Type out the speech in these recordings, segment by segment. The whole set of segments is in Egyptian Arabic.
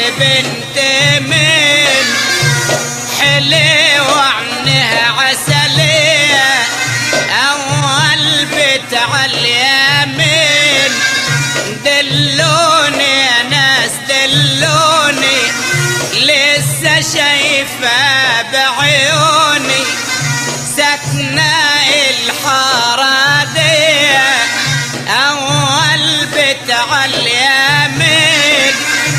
دي بنت من حلوة عنها عسلية أول بيت عاليمين دلوني يا ناس دلوني لسه شايفة بعيوني سكنة الحارة دي أول بيت عاليمين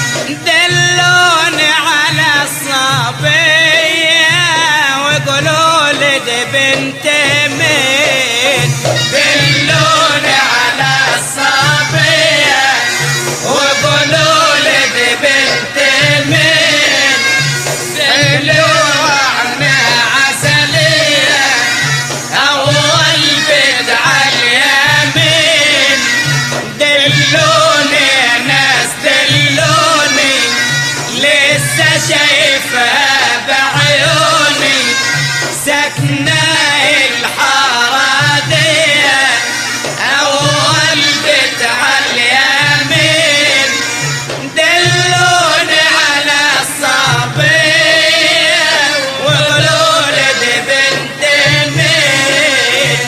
دلوني على الصبية وقولوا لي دي بنت مين دلوني على الصبية وقولوا لي دي بنت مين دلوني عنها عسلية أول بيت عاليمين دلوني يا ناس دلوني لسه شايفها بعيوني سكنة الحارة دي أول بيت عاليمين دلوني على الصبية وقولوا لي دي بنت مين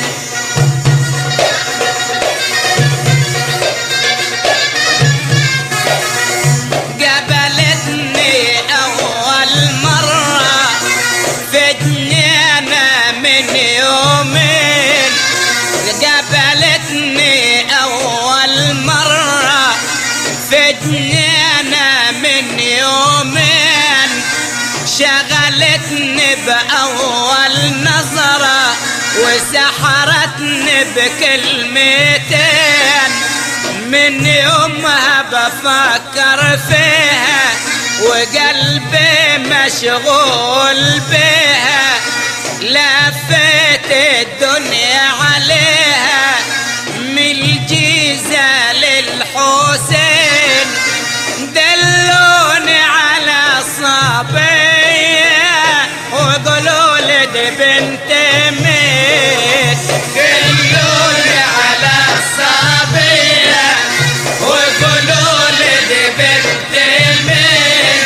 قابلتني أول مرة في جنينة من يومين قابلتني أول مرة في جنينة من يومين شغلتني بأول نظرة وسحرتني بكلمتين من يومها بفكر فيها وقلبي مشغول بيها لفيت الدنيا عليها من الجيزة للحسين دلوني على صبية وقولوا لي دي بنت مين دلوني على صبية وقولوا لي دي بنت مين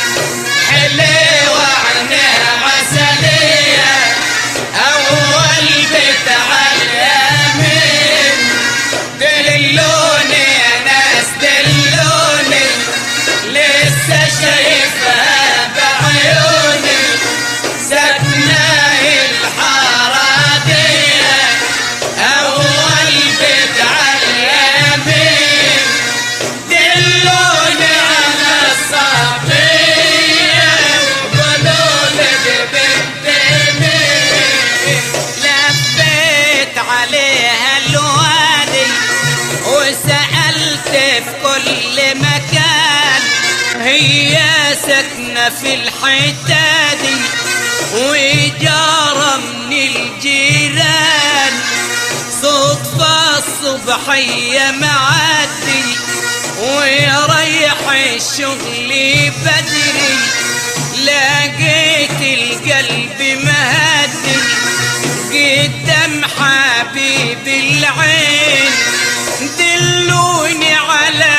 حلوة عنها عسلية أول بيت عاليمين دلوني يا ناس دلوني لسه شايفها بعيوني سكنة الحارة دي أول بيت عاليمين دلوني على الصبية وقولوا لي دي بنت مين لفيت عليها الوادي وسألت في كل مكان هي ساكنة في الحتة دي وجارة من الجيران صدفة الصبحية معدي ويريح الشغل بدري لقيت القلب مهدي قدام حبيبي العين دلوني على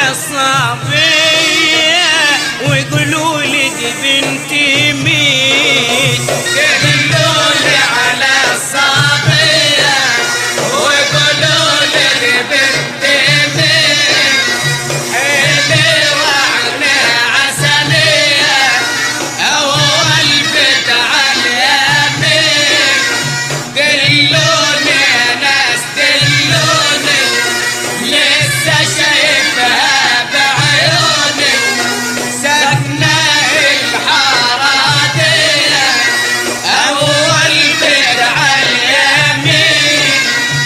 صبية وقولوا لي دي بنتي مين دلوني على صبية وقولوا لي دي بنتي مين حلوة عنها عسلية أول بيت عاليمين دلوني يا ناس دلوني لسه شايفها بعيوني سكنة الحارة دي أول بيت عاليمين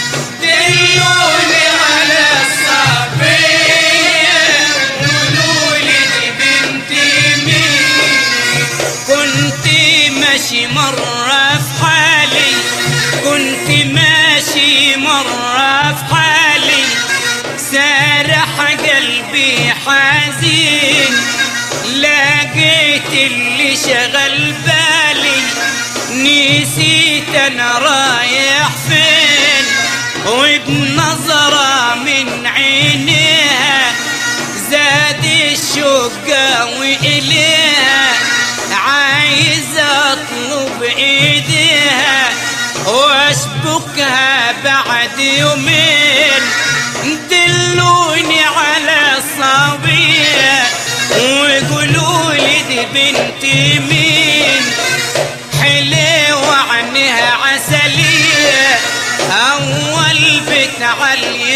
دلوني على الصبية قولولي دي بنتي مين كنت ماشي مرة في حالي كنت ماشي مرة في حالي سارح قلبي حزين لقيت اللي شغل بالي نسيت انا رايح فين وبنظرة من عينيها زاد الشوق شقة وإليها عايز أطلب إيديها وأشبكها بعد يومين دلوني على صبية وقولوا لي دي بنتي مين حلوة عنها عسلية أول بيت علي